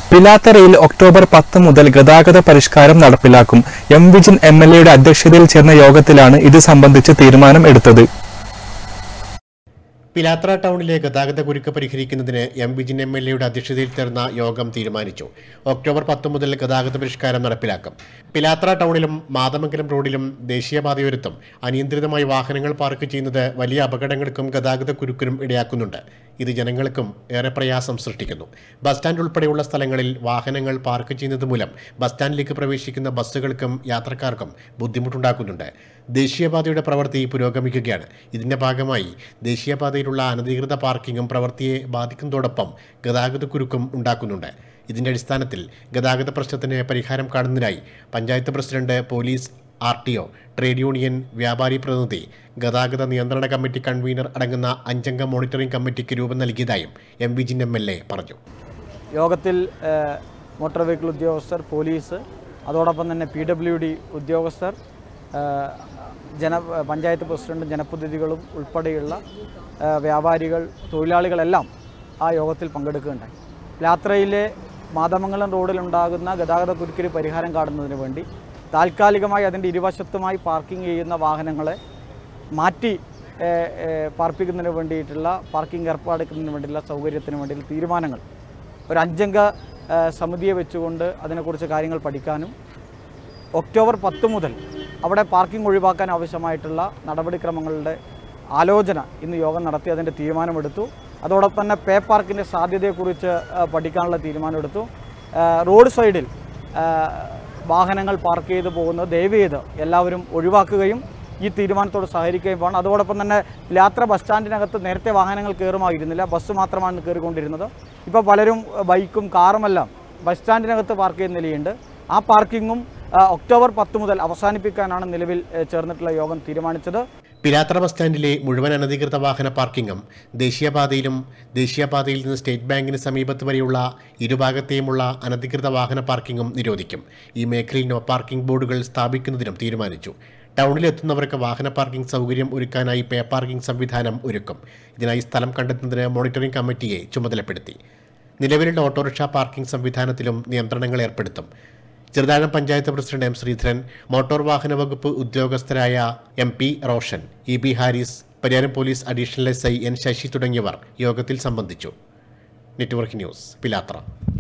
പിലാത്തറയിൽ October പത്ത് മുതൽ ഗതാഗത പരിഷ്കാരം നടപ്പിലാക്കും എം വിജിൻ എം എൽ എയുടെ അധ്യക്ഷതയിൽ ചേർന്ന യോഗത്തിലാണ് ഇത് സംബന്ധിച്ച് തീരുമാനം എടുത്തത് പിലാത്ര ടൗണിലെ ഗതാഗത കുരുക്ക് പരിഹരിക്കുന്നതിന് എം വിജിൻ എം എൽ എയുടെ അധ്യക്ഷതയിൽ ചേർന്ന യോഗം തീരുമാനിച്ചു ഒക്ടോബർ പത്ത് മുതൽ ഗതാഗത പരിഷ്കാരം നടപ്പിലാക്കും പിലാത്ര ടൗണിലും മാതമംഗലം റോഡിലും ദേശീയപാതയോരത്തും അനിയന്ത്രിതമായി വാഹനങ്ങൾ പാർക്ക് ചെയ്യുന്നത് വലിയ അപകടങ്ങൾക്കും ഗതാഗത കുരുക്കിനും ഇടയാക്കുന്നുണ്ട് ഇത് ജനങ്ങൾക്കും ഏറെ പ്രയാസം സൃഷ്ടിക്കുന്നു ബസ് സ്റ്റാൻഡ് ഉൾപ്പെടെയുള്ള സ്ഥലങ്ങളിൽ വാഹനങ്ങൾ പാർക്ക് ചെയ്യുന്നത് മൂലം ബസ് സ്റ്റാൻഡിലേക്ക് പ്രവേശിക്കുന്ന ബസ്സുകൾക്കും യാത്രക്കാർക്കും ബുദ്ധിമുട്ടുണ്ടാക്കുന്നുണ്ട് ദേശീയപാതയുടെ പ്രവൃത്തി പുരോഗമിക്കുകയാണ് ഇതിന്റെ ഭാഗമായി ദേശീയപാതയിലുള്ള അനധികൃത പാർക്കിങ്ങും പ്രവൃത്തിയെ ബാധിക്കുന്നതോടൊപ്പം ഗതാഗത കുരുക്കും ഉണ്ടാക്കുന്നുണ്ട് ഇതിന്റെ അടിസ്ഥാനത്തിൽ ഗതാഗത പ്രശ്നത്തിന് പരിഹാരം കാണുന്നതിനായി panchayat president police R T O trade union വ്യാപാരി പ്രതിനിധി ഗതാഗത നിയന്ത്രണ കമ്മിറ്റി കൺവീനർ അടങ്ങുന്ന അഞ്ചംഗ മോണിറ്ററിംഗ് കമ്മിറ്റിക്ക് രൂപം നൽകിയതായും M Vijin M L A പറഞ്ഞു യോഗത്തിൽ ഏഹ്, മോട്ടോർ വെഹിക്കിൾ ഉദ്യോഗസ്ഥർ പോലീസ് അതോടൊപ്പം തന്നെ പി ഡബ്ല്യു ഡി ഉദ്യോഗസ്ഥർ ഏഹ്, ജന പഞ്ചായത്ത് പ്രസിഡന്റും ജനപ്രതിനിധികളും ഉൾപ്പെടെയുള്ള ഏഹ്, വ്യാപാരികൾ തൊഴിലാളികളെല്ലാം ആ യോഗത്തിൽ പങ്കെടുക്കുകയുണ്ടായി യാത്രയിലെ മാതമംഗലം റോഡിലുണ്ടാകുന്ന ഗതാഗത കുരുക്കിന് പരിഹാരം കാണുന്നതിന് വേണ്ടി താൽക്കാലികമായി അതിൻ്റെ ഇരുവശത്തുമായി പാർക്കിംഗ് ചെയ്യുന്ന വാഹനങ്ങളെ മാറ്റി ഏഹ്, ഏഹ്, പാർപ്പിക്കുന്നതിന് വേണ്ടിയിട്ടുള്ള പാർക്കിംഗ് ഏർപ്പാടുക്കുന്നതിന് വേണ്ടിയുള്ള സൗകര്യത്തിന് വേണ്ടിയുള്ള തീരുമാനങ്ങൾ ഒരു അഞ്ചംഗ ഏഹ്, സമിതിയെ വെച്ചുകൊണ്ട് അതിനെക്കുറിച്ച് കാര്യങ്ങൾ പഠിക്കാനും ഒക്ടോബർ പത്ത് മുതൽ അവിടെ പാർക്കിംഗ് ഒഴിവാക്കാൻ ആവശ്യമായിട്ടുള്ള നടപടിക്രമങ്ങളുടെ ആലോചന ഇന്ന് യോഗം നടത്തി അതിൻ്റെ തീരുമാനമെടുത്തു അതോടൊപ്പം തന്നെ പേ പാർക്കിൻ്റെ സാധ്യതയെക്കുറിച്ച് ആ, പഠിക്കാനുള്ള തീരുമാനമെടുത്തു ആ, റോഡ് സൈഡിൽ ആ, വാഹനങ്ങൾ പാർക്ക് ചെയ്ത് പോകുന്നത് ദയവ് ചെയ്ത് എല്ലാവരും ഒഴിവാക്കുകയും ഈ തീരുമാനത്തോട് സഹകരിക്കുകയും വേണം അതോടൊപ്പം തന്നെ യാത്ര ബസ് സ്റ്റാൻഡിനകത്ത് നേരത്തെ വാഹനങ്ങൾ കയറുമായിരുന്നില്ല ബസ് മാത്രമാണ് കയറിക്കൊണ്ടിരുന്നത് ഇപ്പോൾ പലരും ആ, ബൈക്കും കാറുമെല്ലാം ബസ് സ്റ്റാൻഡിനകത്ത് പാർക്ക് ചെയ്യുന്ന നിലയുണ്ട് ആ പാർക്കിങ്ങും ആ, ഒക്ടോബർ പത്ത് മുതൽ അവസാനിപ്പിക്കാനാണ് നിലവിൽ ഏ, ചേർന്നിട്ടുള്ള യോഗം തീരുമാനിച്ചത് പിലാത്ര ബസ് സ്റ്റാൻഡിലെ മുഴുവൻ അനധികൃത വാഹന പാർക്കിങ്ങും ദേശീയപാതയിലും ദേശീയപാതയിൽ നിന്ന് സ്റ്റേറ്റ് ബാങ്കിന് സമീപത്ത് വരെയുള്ള ഇരുഭാഗത്തെയുമുള്ള അനധികൃത വാഹന പാർക്കിങ്ങും നിരോധിക്കും ഈ മേഖലയിൽ നോ പാർക്കിംഗ് ബോർഡുകൾ സ്ഥാപിക്കുന്നതിനും തീരുമാനിച്ചു ടൗണിലെത്തുന്നവർക്ക് വാഹന പാർക്കിംഗ് സൗകര്യം ഒരുക്കാനായി പേ പാർക്കിംഗ് സംവിധാനം ഒരുക്കും ഇതിനായി സ്ഥലം കണ്ടെത്തുന്നതിന് മോണിറ്ററിംഗ് കമ്മിറ്റിയെ ചുമതലപ്പെടുത്തി നിലവിലുള്ള ഓട്ടോറിക്ഷ പാർക്കിംഗ് സംവിധാനത്തിലും നിയന്ത്രണങ്ങൾ ഏർപ്പെടുത്തും Cheruthazham panchayat president M Sreedharan motor വാഹന വകുപ്പ് ഉദ്യോഗസ്ഥരായ M P Roshan E B Haris Pariyaram police additional S I N Sasi തുടങ്ങിയവർ യോഗത്തിൽ സംബന്ധിച്ചു നെറ്റ്വർക്ക് ന്യൂസ് പിലാത്ര